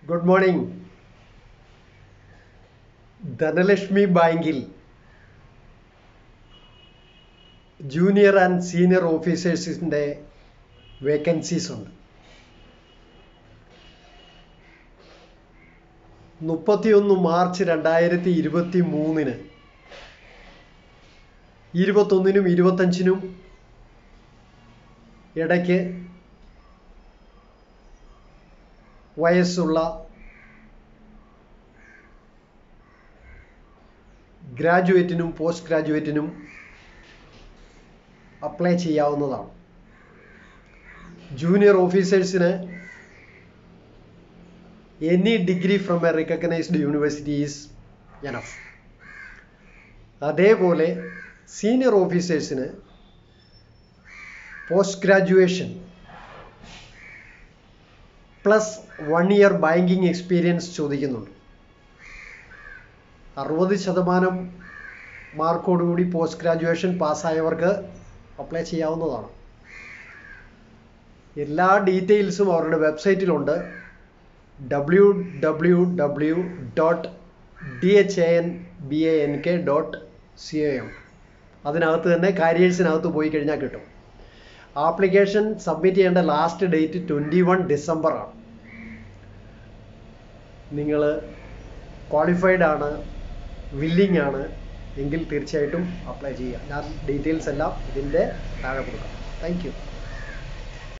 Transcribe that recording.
good morning Dhanlaxmi ബാങ്കിൽ junior and senior ഓഫീസേഴ്സിൻ്റെ vacancies ഉണ്ട് മുപ്പത്തിയൊന്ന് മാർച്ച് രണ്ടായിരത്തി ഇരുപത്തി മൂന്നിന് ഇരുപത്തൊന്നിനും ഇരുപത്തഞ്ചിനും ഇടയ്ക്ക് വയസ്സുള്ള ഗ്രാജുവേറ്റിനും പോസ്റ്റ് ഗ്രാജുവേറ്റിനും അപ്ലൈ ചെയ്യാവുന്നതാണ് ജൂനിയർ ഓഫീസേഴ്സിന് any degree from a recognised university is enough അതേപോലെ സീനിയർ ഓഫീസേഴ്സിന് post graduation plus one year banking experience ചോദിക്കുന്നുണ്ട് അറുപത് ശതമാനം മാർക്കോടുകൂടി പോസ്റ്റ് ഗ്രാജുവേഷൻ പാസ്സായവർക്ക് അപ്ലൈ ചെയ്യാവുന്നതാണ് എല്ലാ ഡീറ്റെയിൽസും അവരുടെ വെബ്സൈറ്റിലുണ്ട് W W W dot D H A N B A N K dot C A M അതിനകത്ത് തന്നെ കാരിയേഴ്സിനകത്ത് പോയി കഴിഞ്ഞാൽ കിട്ടും ആപ്ലിക്കേഷൻ സബ്മിറ്റ് ചെയ്യേണ്ട last date twenty one December ആണ് നിങ്ങൾ ക്വാളിഫൈഡ് ആണ് വില്ലിംഗ് ആണ് എങ്കിൽ തീർച്ചയായിട്ടും അപ്ലൈ ചെയ്യുക ഞാൻ ഡീറ്റെയിൽസ് എല്ലാം ഇതിൻ്റെ താഴെ കൊടുക്കാം താങ്ക് യു